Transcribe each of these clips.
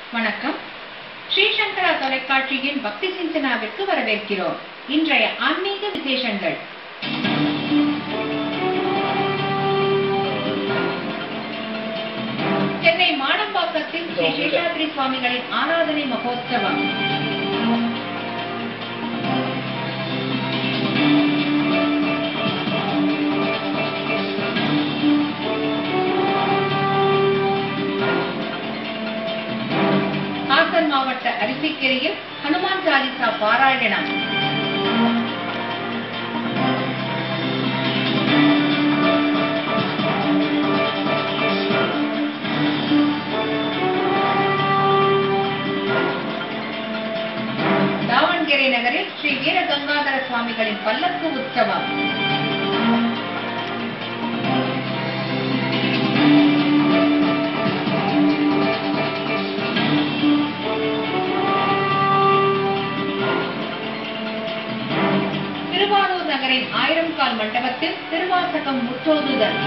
வணக்கம் ஸ்ரீசங்கரா தொலைக்காட்சியின் பக்தி சிந்தனாவிற்கு வரவேற்கிறோம் இன்றைய ஆன்மீக விசேஷங்கள் சென்னை மாடம்பாக்கத்தில் ஸ்ரீ சேஷாத்ரி சுவாமிகளின் ஆராதனை மகோத்சவம் ஹாசன் மாவட்ட அரிசிக்கரையில் ஹனுமான் சாலிசா பாராயணம் தாவண்கெரை நகரில் ஸ்ரீ வீர கங்காதர சுவாமிகளின் பல்லக்கு உற்சவம் திருவாரூர் நகரின் ஆயிரம் கால் மண்டபத்தில் திருவாசகம் முற்றோதுதல்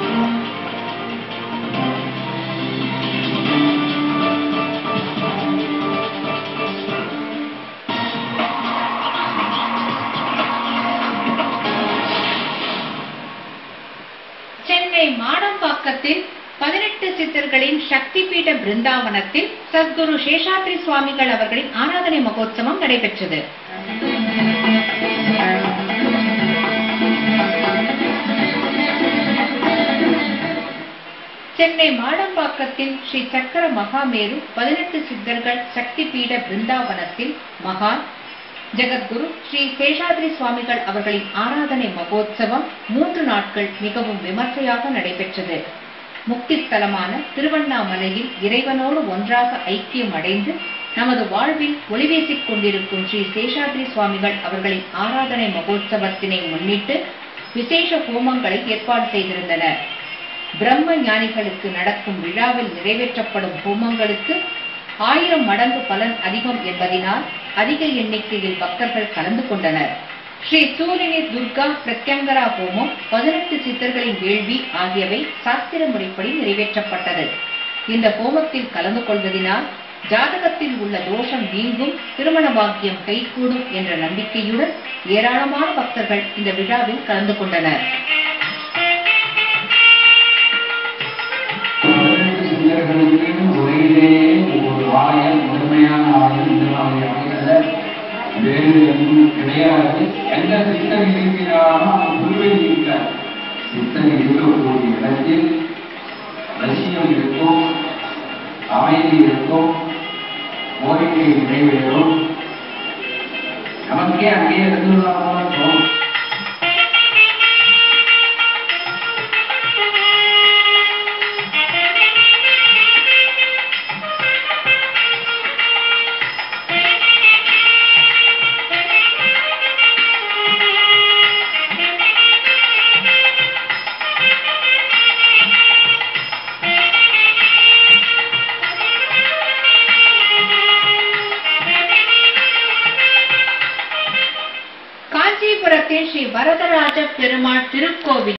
சென்னை மாடம்பாக்கத்தில் பதினெட்டு சித்தர்களின் சக்தி பீட பிருந்தாவனத்தில் சத்குரு சேஷாத்ரி சுவாமிகள் அவர்களின் ஆராதனை மகோத்சவம் நடைபெற்றது சென்னை மாடம்பாக்கத்தில் ஸ்ரீ சக்கர மகாமேரு பதினெட்டு சித்தர்கள் சக்தி பீட பிருந்தாவனத்தில் மகான் ஜெகத்குரு ஸ்ரீ சேஷாத்ரி சுவாமிகள் அவர்களின் ஆராதனை மகோத்சவம் மூன்று நாட்கள் மிகவும் விமர்சையாக நடைபெற்றது முக்தி ஸ்தலமான திருவண்ணாமலையில் இறைவனோடு ஒன்றாக ஐக்கியம் அடைந்து நமது வாழ்வில் ஒளிவீசிக் கொண்டிருக்கும் ஸ்ரீ சேஷாத்ரி சுவாமிகள் அவர்களின் ஆராதனை மகோத்சவத்தினை முன்னிட்டு விசேஷ ஹோமங்களை ஏற்பாடு செய்திருந்தனர் பிரம்ம ஞானிகளுக்கு நடக்கும் விழாவில் நிறைவேற்றப்படும் ஹோமங்களுக்கு ஆயிரம் மடங்கு பலன் அதிகம் என்பதினால் அதிக எண்ணிக்கையில் பக்தர்கள் கலந்து கொண்டனர் ஸ்ரீ சூரியனி துர்கா பிரத்யங்கரா ஹோமம் பதினெட்டு சித்தர்களின் வேள்வி ஆகியவை சாஸ்திர முறைப்படி நிறைவேற்றப்பட்டது இந்த ஹோமத்தில் கலந்து கொள்வதினால் ஜாதகத்தில் உள்ள தோஷம் நீங்கும் திருமண பாக்கியம் கைகூடும் என்ற நம்பிக்கையுடன் ஏராளமான பக்தர்கள் இந்த விழாவில் கலந்து கொண்டனர் சிந்தர்களுக்கு ஒரே ஒரு ஆலயம் முதன்மையான ஆலயம் இந்த ஆலயம் அல்ல வேறு எதுவும் கிடையாது எந்த சித்தர் இருக்கிறாரோ அவன் குருவில் இருக்கிறார் சித்தர் இருக்கக்கூடிய இடத்தில் ரசியம் இருக்கும் அமைதி இருக்கும் கோரிக்கை நிறைவேறும் நமக்கே அங்கேயே இருந்துள்ளதாக தோணும் காஞ்சிபுரத்தில் ஸ்ரீ வரதராஜ பெருமாள் திருக்கோவில்